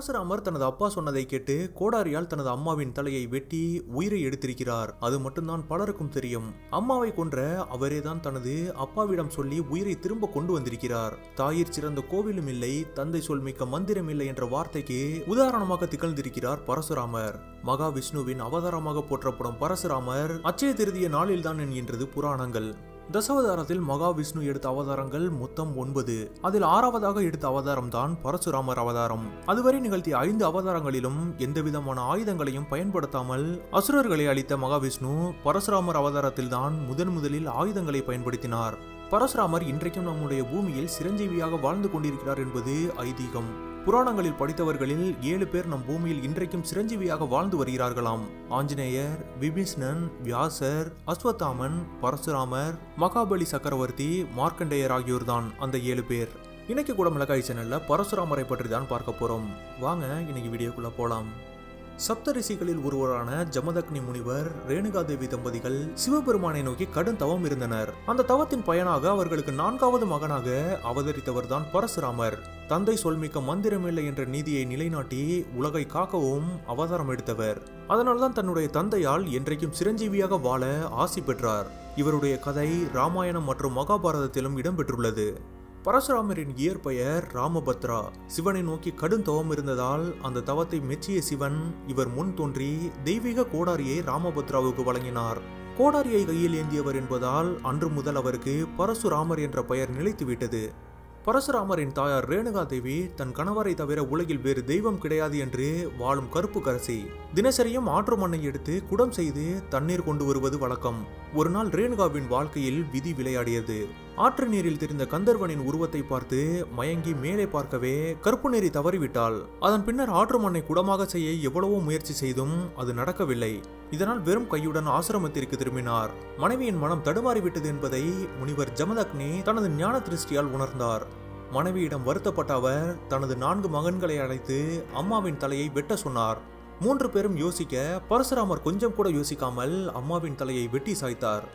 பரசுராமர் தனது அப்பா சொன்னதை கேட்டு கோடாரியால் தனது அம்மாவின் தலையை வெட்டி உயிரை எடுத்திருக்கிறார் அது மட்டும்தான் பலருக்கும் தெரியும் அம்மாவை கொன்ற அவரே தான் தனது அப்பாவிடம் சொல்லி உயிரை திரும்ப கொண்டு வந்திருக்கிறார் தாயிற் சிறந்த கோவிலும் இல்லை தந்தை சொல் மிக்க மந்திரம் இல்லை என்ற வார்த்தைக்கு உதாரணமாக திகழ்ந்திருக்கிறார் பரசுராமர் மகாவிஷ்ணுவின் அவதாரமாக போற்றப்படும் பரசுராமர் அச்சய திருதிய நாளில்தான் என்கின்றது புராணங்கள் தசவதாரத்தில் மகாவிஷ்ணு எடுத்த அவதாரங்கள் மொத்தம் ஒன்பது அதில் ஆறாவதாக எடுத்த அவதாரம் தான் பரசுராமர் அவதாரம் அதுவரை நிகழ்த்திய ஐந்து அவதாரங்களிலும் எந்தவிதமான ஆயுதங்களையும் பயன்படுத்தாமல் அசுரர்களை அளித்த மகாவிஷ்ணு பரசுராமர் அவதாரத்தில் தான் முதன் முதலில் ஆயுதங்களை பயன்படுத்தினார் பரசுராமர் இன்றைக்கும் நம்முடைய பூமியில் சிரஞ்சீவியாக வாழ்ந்து கொண்டிருக்கிறார் என்பது ஐதீகம் புராணங்களில் படித்தவர்களில் ஏழு பேர் நம் பூமியில் இன்றைக்கும் சிரஞ்சீவியாக வாழ்ந்து வருகிறார்களாம் ஆஞ்சநேயர் விபீஷ்ணன் வியாசர் அஸ்வத்தாமன் பரசுராமர் மகாபலி சக்கரவர்த்தி மார்க்கண்டேயர் ஆகியோர்தான் அந்த ஏழு பேர் இன்னைக்கு கூட மிளகாய் சேனல்ல பரசுராமரை பற்றி தான் பார்க்க போறோம் வாங்க இன்னைக்கு வீடியோக்குள்ள போலாம் சப்த ரிஷிகளில் ஒருவரான ஜமதக்னி முனிவர் ரேணுகாதேவி தம்பதிகள் சிவபெருமானை நோக்கி கடும் தவம் இருந்தனர் அந்த தவத்தின் பயனாக அவர்களுக்கு நான்காவது மகனாக அவதரித்தவர்தான் பரசுராமர் தந்தை சொல்மிக்க மந்திரமில்லை என்ற நீதியை நிலைநாட்டி உலகை காக்கவும் அவதாரம் எடுத்தவர் அதனால்தான் தன்னுடைய தந்தையால் என்றைக்கும் சிரஞ்சீவியாக வாழ ஆசி பெற்றார் இவருடைய கதை ராமாயணம் மற்றும் மகாபாரதத்திலும் இடம்பெற்றுள்ளது பரசுராமரின் இயற்பெயர் ராமபத்ரா சிவனை நோக்கி கடும் தவம் இருந்ததால் அந்த தவத்தை மெச்சிய சிவன் இவர் முன் தோன்றி தெய்வீக கோடாரியை ராமபத்ராவுக்கு வழங்கினார் கோடாரியை கையில் ஏந்தியவர் என்பதால் அன்று முதல் அவருக்கு பரசுராமர் என்ற பெயர் நிலைத்துவிட்டது பரசுராமரின் தாயார் ரேணுகா தேவி தன் கணவரை தவிர உலகில் வேறு தெய்வம் கிடையாது என்று வாழும் கருப்பு கரசி தினசரியும் ஆற்று மண்ணை எடுத்து குடம் செய்து தண்ணீர் கொண்டு வருவது வழக்கம் ஒரு நாள் ரேணுகாவின் வாழ்க்கையில் விதி விளையாடியது ஆற்று நீரில் தெரிந்த கந்தர்வனின் உருவத்தை பார்த்து மயங்கி மேலே பார்க்கவே கருப்பு நெறி தவறிவிட்டாள் அதன் பின்னர் ஆற்று மண்ணை குடமாக செய்ய எவ்வளவோ முயற்சி செய்தும் அது நடக்கவில்லை இதனால் வெறும் கையுடன் ஆசிரமத்திற்கு திரும்பினார் மனைவியின் மனம் தடுமாறிவிட்டது என்பதை முனிவர் ஜமதக்னி தனது ஞான திருஷ்டியால் உணர்ந்தார் மனைவியிடம் வருத்தப்பட்ட அவர் தனது நான்கு மகன்களை அழைத்து அம்மாவின் தலையை வெட்ட சொன்னார் மூன்று பேரும் யோசிக்க பரசுராமர் கொஞ்சம் கூட யோசிக்காமல் அம்மாவின் தலையை வெட்டி சாய்த்தார்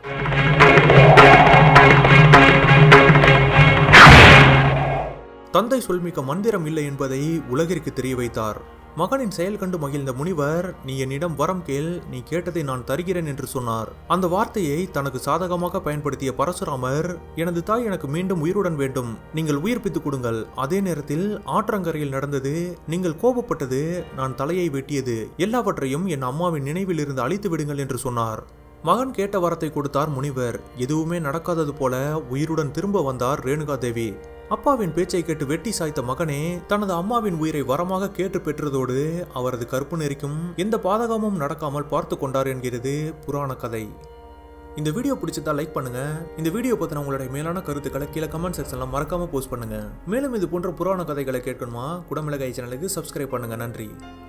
தந்தை சொல்மிக்க மந்திரம் இல்லை என்பதை உலகிற்கு தெரிய வைத்தார் மகனின் செயல் கண்டு மகிழ்ந்த முனிவர் நீ என்னிடம் வரம் கேள் நீ கேட்டதை நான் தருகிறேன் என்று சொன்னார் அந்த வார்த்தையை தனக்கு சாதகமாக பயன்படுத்திய பரசுராமர் எனது தாய் எனக்கு மீண்டும் உயிருடன் வேண்டும் நீங்கள் உயிர்ப்பித்துக் கொடுங்கள் அதே நேரத்தில் ஆற்றங்கரையில் நடந்தது நீங்கள் கோபப்பட்டது நான் தலையை வெட்டியது எல்லாவற்றையும் என் அம்மாவின் நினைவில் இருந்து அழித்து விடுங்கள் என்று சொன்னார் மகன் கேட்ட வரத்தை கொடுத்தார் முனிவர் எதுவுமே நடக்காதது போல உயிருடன் திரும்ப வந்தார் ரேணுகா தேவி அப்பாவின் பேச்சை கேட்டு வெட்டி சாய்த்த மகனே தனது அம்மாவின் உயிரை வரமாக கேட்டு பெற்றதோடு அவரது கற்பு நெறிக்கும் எந்த பாதகமும் நடக்காமல் பார்த்து கொண்டார் என்கிறது புராண கதை இந்த வீடியோ பிடிச்சதா லைக் பண்ணுங்க இந்த வீடியோ பத்தின உங்களுடைய மேலான கருத்துக்களை கீழே கமெண்ட் செக்ஷன்ல மறக்காம போஸ்ட் பண்ணுங்க மேலும் இது போன்ற புராண கதைகளை கேட்கணுமா குடமிளகாய் சேனலுக்கு சப்ஸ்கிரைப் பண்ணுங்க நன்றி